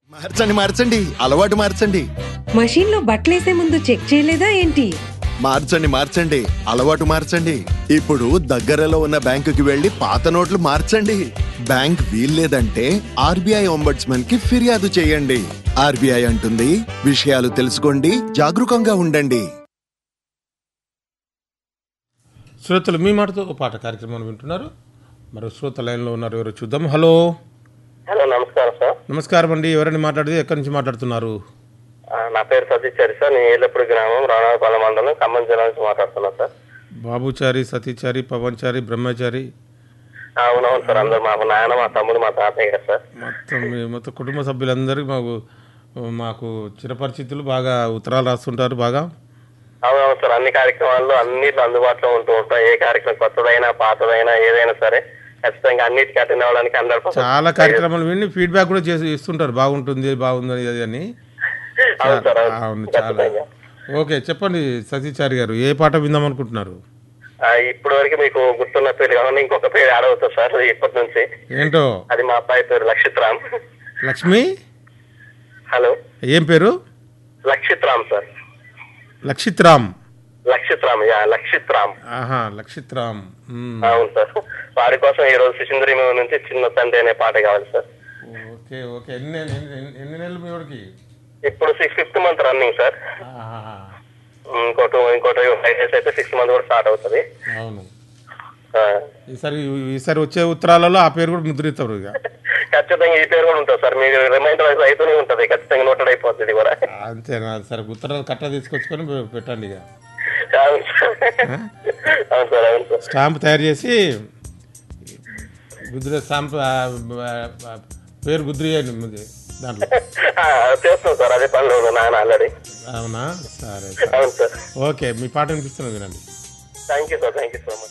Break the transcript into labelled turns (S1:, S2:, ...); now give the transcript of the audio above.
S1: మార్చండి మార్చండి అలవాటు మార్చండి
S2: మషీన్ లో బట్టలేసే ముందు చెక్ చేయలేదా ఏంటి
S1: మార్చండి మార్చండి అలవాటు మార్చండి ఇప్పుడు దగ్గరలో ఉన్న బ్యాంకుకి వెళ్లి పాత నోట్లు మార్చండి బ్యాంక్ వీల్లేదంటే ఆర్బీఐ ఒంబడ్స్మన్ కి ఫిర్యాదు చేయండి ఆర్బీఐ అంటుంది విషయాలు తెలుసుకోండి జాగరూకంగా ఉండండి
S3: శ్రోతలు మీ మాటతో ఓ పాట కార్యక్రమాన్ని వింటున్నారు మరో శ్రోత లైన్లో ఉన్నారు ఎవరో చూద్దాం హలో
S4: హలో నమస్కారం సార్
S3: నమస్కారం అండి ఎవరండి మాట్లాడేది ఎక్కడి నుంచి మాట్లాడుతున్నారు
S4: ఆ, నా పేరు సతీశ్వరి సార్ నేను ఏలప్పుడు గ్రామం రాణాపాలెం మండలం ఖమ్మం జిల్లా నుంచి మాట్లాడుతున్నా సార్
S3: బాబుచారి సతీచారి పవన్చారి బ్రహ్మచారి
S4: ఆ, అవునవును సార్ అందరు మా నాయన మా తమ్ముడు మా తాతయ్య గారు సార్
S3: మొత్తం మీ మొత్తం కుటుంబ సభ్యులందరికీ మాకు మాకు చిరపరిచితులు బాగా ఉత్తరాలు రాస్తుంటారు బాగా
S4: అవునవును సార్ అన్ని కార్యక్రమాల్లో అన్నిట్లో అందుబాటులో ఉంటూ ఉంటాం ఏ కార్యక్రమం కొత్తదైనా పాతదైనా ఏదైనా సరే ఖచ్చితంగా అన్నిటికీ అటెండ్ అవ్వడానికి హండ్రెడ్
S3: చాలా కార్యక్రమాలు విని ఫీడ్బ్యాక్ కూడా చేసి ఇస్తుంటారు బాగుంటుంది బాగుంది అది అని
S4: అవును సార్
S3: అవును
S4: అవును
S3: చాలా
S4: ఖచ్చితంగా
S3: ఓకే చెప్పండి సతీచారి గారు ఏ పాట విందాం అనుకుంటున్నారు
S4: ఆ, ఇప్పటి వరకు మీకు గుర్తున్న పేరు కావాలి ఇంకొక పేరు యాడ్ అవుతుంది సార్ ఇప్పటి నుంచి
S3: ఏంటో
S4: అది మా అబ్బాయి పేరు లక్షిత్ రామ్
S3: లక్ష్మి
S4: హలో
S3: ఏం పేరు
S4: లక్షిత్ రామ్ సార్
S3: లక్షిత్ రామ్
S4: లక్షిత్ రామ్ యా లక్షిత్ రామ్
S3: ఆహా లక్షిత్ రామ్ మ్మ్.
S4: అవును సార్ వారి కోసం ఈ రోజు శిశుంద్రి నుంచి చిన్న తండ్రి అనే పాట కావాలి సార్
S3: ఓకే ఓకే ఎన్ని ఎన్ని- ఎన్ని- ఎన్ని నెలలు మీ వాడికి
S4: ఇప్పుడు six fifth month running sir
S3: ఆహాహా.
S4: ఇంకోటి ఇంకోటి ఫైవ్ డేస్ అయితే సిక్స్త్ మంత్ కూడా స్టార్ట్ అవుతుంది
S3: అవును
S4: ఆ,
S3: ఈసారి ఈసారి వచ్చే ఉత్తరాలలో ఆ పేరు కూడా ముద్రిస్తారు ఇక
S4: ఖచ్చితంగా ఈ పేరు కూడా ఉంటుంది సార్ మీకు రిమైండర్ వైజ్ అవుతూనే ఉంటుంది ఖచ్చితంగా నోటెడ్ అయిపోతుంది కూడా
S3: అంతేనా సరే ఉత్తరాలు కట్ట తీసుకొచ్చుకొని పె- పెట్టండి ఇక
S4: అవును సార్ అవును సార్ అవును సార్
S3: స్టాంప్ తయారు చేసి గుద్ర స్టాంప్ ఆ, ఆ, ఆ, పేరు గుద్రియండి ముందు దాంట్లో
S4: ఆ, చేస్తాం సార్ అదే పనిలో ఉన్నా నాన్న ఆల్రెడీ
S3: అవునా సరే సరే
S4: అవును సార్
S3: ఓకే మీ పాట వినిపిస్తున్నాను వినండి
S4: thank you sir thank you so much